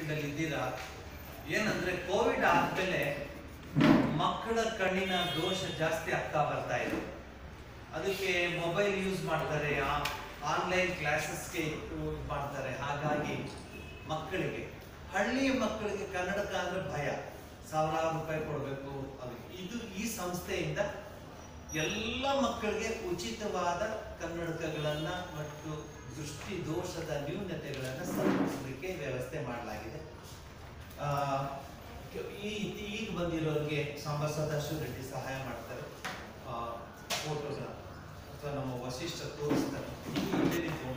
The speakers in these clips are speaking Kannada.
ಫೀಲ್ಡಲ್ಲಿ ಇದ್ದೀರಾ ಏನಂದ್ರೆ ಕೋವಿಡ್ ಆದ್ಮೇಲೆ ಮಕ್ಕಳ ಕಣ್ಣಿನ ದೋಷ ಜಾಸ್ತಿ ಆಗ್ತಾ ಬರ್ತಾ ಇದೆ ಅದಕ್ಕೆ ಮೊಬೈಲ್ ಯೂಸ್ ಮಾಡ್ತಾರೆ ಆನ್ಲೈನ್ ಕ್ಲಾಸಸ್ಗೆ ಮಾಡ್ತಾರೆ ಹಾಗಾಗಿ ಮಕ್ಕಳಿಗೆ ಹಳ್ಳಿಯ ಮಕ್ಕಳಿಗೆ ಕನ್ನಡಕ ಅಂದ್ರೆ ಭಯ ಸಾವಿರಾರು ರೂಪಾಯಿ ಕೊಡಬೇಕು ಅದಕ್ಕೆ ಇದು ಈ ಸಂಸ್ಥೆಯಿಂದ ಎಲ್ಲ ಮಕ್ಕಳಿಗೆ ಉಚಿತವಾದ ಕನ್ನಡಕಗಳನ್ನ ಮತ್ತು ದೃಷ್ಟಿ ದೋಷದ ನ್ಯೂನತೆಗಳನ್ನ ಸರಿಪಡಿಸಲಿಕ್ಕೆ ವ್ಯವಸ್ಥೆ ಮಾಡಲಾಗಿದೆ ಆ, ಈ ಈಗ ಬಂದಿರೋರಿಗೆ ಸಾಂಬ ಸದಾಶಿವ ರೆಡ್ಡಿ ಸಹಾಯ ಮಾಡ್ತಾರೆ ಫೋಟೋನ ಅಥವಾ ನಮ್ಮ ವಶಿಷ್ಠ ತೋರಿಸ್ತಾರೆ ಈ ಇಲ್ಲಿ phone.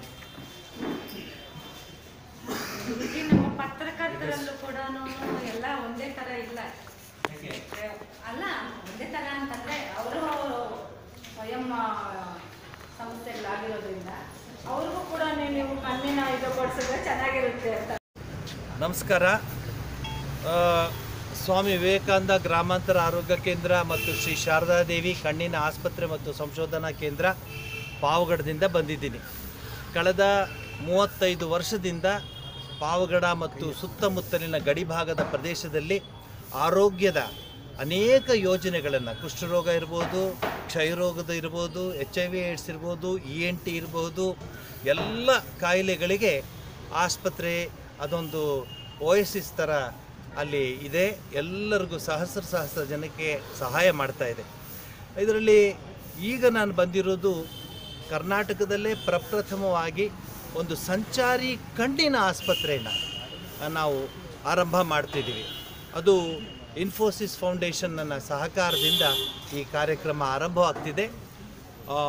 ಗುರುಜಿ ನಮ್ಮ ಪತ್ರಕರ್ತರಲ್ಲೂ ಕೂಡ ಎಲ್ಲ ಒಂದೇ ತರ ಇಲ್ಲ ಹೇಗೆ ಅಲ್ಲ ಒಂದೇ ತರ ಅಂತಂದ್ರೆ ಅವರು ಸ್ವಯಂ ಆ, ಸಂಸ್ಥೆಗಳಾಗಿರೋದ್ರಿಂದ ಅವ್ರಿಗೂ ಕೂಡ ನೀವು ಕಣ್ಣಿನ ಇದು ಕೊಡ್ಸಿದ್ರೆ ಚೆನ್ನಾಗಿರುತ್ತೆ ಅಂತ ನಮಸ್ಕಾರ ಆ, ಸ್ವಾಮಿ ವಿವೇಕಾನಂದ ಗ್ರಾಮಾಂತರ ಆರೋಗ್ಯ ಕೇಂದ್ರ ಮತ್ತು ಶ್ರೀ ಶಾರದಾದೇವಿ ಕಣ್ಣಿನ ಆಸ್ಪತ್ರೆ ಮತ್ತು ಸಂಶೋಧನಾ ಕೇಂದ್ರ ಪಾವಗಡದಿಂದ ಬಂದಿದ್ದೀನಿ ಕಳೆದ ಮೂವತ್ತೈದು ವರ್ಷದಿಂದ ಪಾವಗಡ ಮತ್ತು ಸುತ್ತಮುತ್ತಲಿನ ಗಡಿಭಾಗದ ಪ್ರದೇಶದಲ್ಲಿ ಆರೋಗ್ಯದ ಅನೇಕ ಯೋಜನೆಗಳನ್ನು ಕುಷ್ಠರೋಗ ಇರ್ಬೋದು ಕ್ಷಯರೋಗದ ಇರ್ಬೋದು ಎಚ್ ಐ ವಿ ಏಡ್ಸ್ ಇರ್ಬೋದು ಇ ಎನ್ ಟಿ ಇರ್ಬೋದು ಎಲ್ಲ ಕಾಯಿಲೆಗಳಿಗೆ ಆಸ್ಪತ್ರೆ ಅದೊಂದು ಓಯಸಿಸ್ ಥರ ಅಲ್ಲಿ ಇದೆ ಎಲ್ಲರಿಗೂ ಸಹಸ್ರ ಸಹಸ್ರ ಜನಕ್ಕೆ ಸಹಾಯ ಮಾಡ್ತಾ ಇದೆ ಇದರಲ್ಲಿ ಈಗ ನಾನು ಬಂದಿರೋದು ಕರ್ನಾಟಕದಲ್ಲೇ ಪ್ರಪ್ರಥಮವಾಗಿ ಒಂದು ಸಂಚಾರಿ ಕಣ್ಣಿನ ಆಸ್ಪತ್ರೆಯನ್ನು ನಾವು ಆರಂಭ ಮಾಡ್ತಿದ್ದೀವಿ ಅದು ಇನ್ಫೋಸಿಸ್ ಫೌಂಡೇಶನ್ನ ಸಹಕಾರದಿಂದ ಈ ಕಾರ್ಯಕ್ರಮ ಆರಂಭವಾಗ್ತಿದೆ ಆ,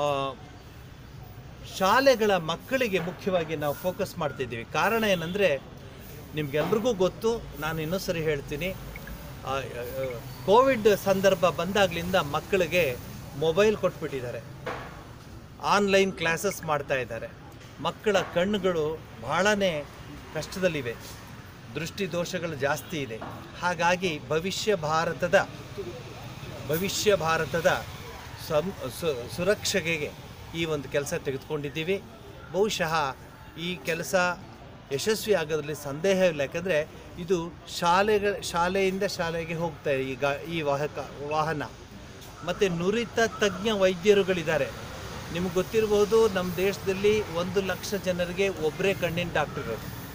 ಶಾಲೆಗಳ ಮಕ್ಕಳಿಗೆ ಮುಖ್ಯವಾಗಿ ನಾವು ಫೋಕಸ್ ಮಾಡ್ತಿದ್ದೀವಿ ಕಾರಣ ಏನಂದರೆ ನಿಮ್ಗೆಲ್ರಿಗೂ ಗೊತ್ತು ನಾನು ಇನ್ನೂ ಸರಿ ಹೇಳ್ತೀನಿ ಆ, ಆ, ಕೋವಿಡ್ ಸಂದರ್ಭ ಬಂದಾಗಲಿಂದ ಮಕ್ಕಳಿಗೆ ಮೊಬೈಲ್ ಕೊಟ್ಬಿಟ್ಟಿದ್ದಾರೆ ಆನ್ಲೈನ್ ಕ್ಲಾಸಸ್ ಮಾಡ್ತಾ ಇದ್ದಾರೆ ಮಕ್ಕಳ ಕಣ್ಣುಗಳು ಬಹಳನೇ ಕಷ್ಟದಲ್ಲಿವೆ ದೃಷ್ಟಿ ದೋಷಗಳು ಜಾಸ್ತಿ ಇದೆ ಹಾಗಾಗಿ ಭವಿಷ್ಯ ಭಾರತದ ಭವಿಷ್ಯ ಭಾರತದ ಸಂ ಸು ಸುರಕ್ಷೆಗೆ ಈ ಒಂದು ಕೆಲಸ ತೆಗೆದುಕೊಂಡಿದ್ದೀವಿ ಬಹುಶಃ ಈ ಕೆಲಸ ಯಶಸ್ವಿ ಆಗೋದ್ರಲ್ಲಿ ಸಂದೇಹವಿಲ್ಲ ಯಾಕಂದರೆ ಇದು ಶಾಲೆಗಳ ಶಾಲೆಯಿಂದ ಶಾಲೆಗೆ ಹೋಗ್ತಾ ಇದೆ ಈಗ ಈ ವಾಹಕ ವಾಹನ ಮತ್ತು ನುರಿತ ತಜ್ಞ ವೈದ್ಯರುಗಳಿದ್ದಾರೆ ನಿಮ್ಗೆ ಗೊತ್ತಿರ್ಬೋದು ನಮ್ಮ ದೇಶದಲ್ಲಿ ಒಂದು ಲಕ್ಷ ಜನರಿಗೆ ಒಬ್ಬರೇ ಕಣ್ಣಿನ ಡಾಕ್ಟರ್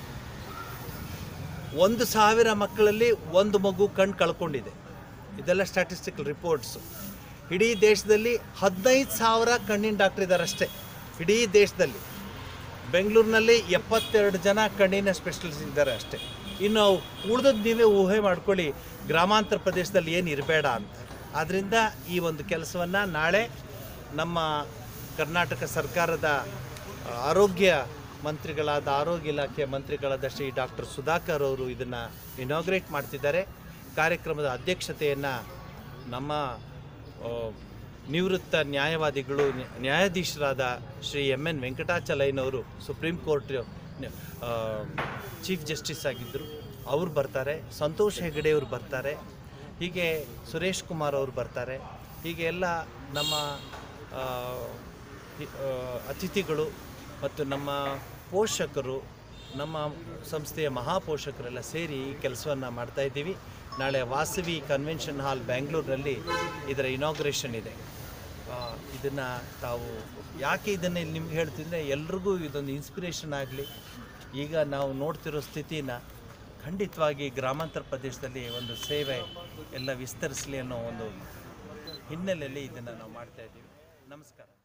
ಒಂದು ಸಾವಿರ ಮಕ್ಕಳಲ್ಲಿ ಒಂದು ಮಗು ಕಣ್ಣು ಕಳ್ಕೊಂಡಿದೆ ಇದೆಲ್ಲ ಸ್ಟ್ಯಾಟಿಸ್ಟಿಕಲ್ ರಿಪೋರ್ಟ್ಸು ಇಡೀ ದೇಶದಲ್ಲಿ ಹದಿನೈದು ಸಾವಿರ ಕಣ್ಣಿನ ಡಾಕ್ಟರ್ ಇದ್ದಾರೆ ಅಷ್ಟೇ ಇಡೀ ದೇಶದಲ್ಲಿ ಬೆಂಗಳೂರಿನಲ್ಲಿ ಎಪ್ಪತ್ತೆರಡು ಜನ ಕಣ್ಣಿನ ಸ್ಪೆಷಲಿಸ್ಟ್ ಇದ್ದಾರೆ ಅಷ್ಟೇ ಇನ್ನು ಉಳಿದದ್ದು ನೀವೇ ಊಹೆ ಮಾಡ್ಕೊಳ್ಳಿ ಗ್ರಾಮಾಂತರ ಪ್ರದೇಶದಲ್ಲಿ ಏನು ಇರಬೇಡ ಅಂತ ಆದ್ದರಿಂದ ಈ ಒಂದು ಕೆಲಸವನ್ನು ನಾಳೆ ನಮ್ಮ ಕರ್ನಾಟಕ ಸರ್ಕಾರದ ಆ, ಆರೋಗ್ಯ ಮಂತ್ರಿಗಳಾದ ಆರೋಗ್ಯ ಇಲಾಖೆಯ ಮಂತ್ರಿಗಳಾದ ಶ್ರೀ ಡಾಕ್ಟರ್ ಸುಧಾಕರ್ ಅವರು ಇದನ್ನು ಇನಾಗ್ರೇಟ್ ಮಾಡ್ತಿದ್ದಾರೆ ಕಾರ್ಯಕ್ರಮದ ಅಧ್ಯಕ್ಷತೆಯನ್ನು ನಮ್ಮ ಆ, ನಿವೃತ್ತ ನ್ಯಾಯವಾದಿಗಳು ನ್ಯಾ- ನ್ಯಾಯಾಧೀಶರಾದ ಶ್ರೀ ಎಮ್ ಎನ್ ವೆಂಕಟಾಚಲಯ್ಯನವರು ಸುಪ್ರೀಂ ಕೋರ್ಟ್ ಚೀಫ್ ಜಸ್ಟಿಸ್ ಆಗಿದ್ದರು ಅವ್ರು ಬರ್ತಾರೆ ಸಂತೋಷ್ ಹೆಗಡೆ ಅವರು ಬರ್ತಾರೆ ಹೀಗೆ ಸುರೇಶ್ ಕುಮಾರ್ ಅವರು ಬರ್ತಾರೆ ಹೀಗೆ ಎಲ್ಲ ನಮ್ಮ ಆ, ಹಿ- ಆ, ಅತಿಥಿಗಳು ಮತ್ತು ನಮ್ಮ ಪೋಷಕರು ನಮ್ಮ ಸಂಸ್ಥೆಯ ಮಹಾಪೋಷಕರೆಲ್ಲ ಸೇರಿ ಈ ಕೆಲಸವನ್ನು ಮಾಡ್ತಾ ಇದ್ದೀವಿ ನಾಳೆ ವಾಸವಿ ಕನ್ವೆನ್ಷನ್ ಹಾಲ್ ಬ್ಯಾಂಗ್ಳೂರಿನಲ್ಲಿ ಇದರ ಇನಾಗ್ರೇಷನ್ ಇದೆ ಇದನ್ನು ತಾವು ಯಾಕೆ ಇದನ್ನು ನಿಮ್ಗೆ ಹೇಳ್ತಿದ್ರೆ ಎಲ್ರಿಗೂ ಇದೊಂದು ಇನ್ಸ್ಪಿರೇಷನ್ ಆಗಲಿ ಈಗ ನಾವು ನೋಡ್ತಿರೋ ಸ್ಥಿತಿನ ಖಂಡಿತವಾಗಿ ಗ್ರಾಮಾಂತರ ಪ್ರದೇಶದಲ್ಲಿ ಒಂದು ಸೇವೆ ಎಲ್ಲ ವಿಸ್ತರಿಸಲಿ ಅನ್ನೋ ಒಂದು ಹಿನ್ನೆಲೆಯಲ್ಲಿ ಇದನ್ನು ನಾವು ಮಾಡ್ತಾ ಇದ್ದೀವಿ ನಮಸ್ಕಾರ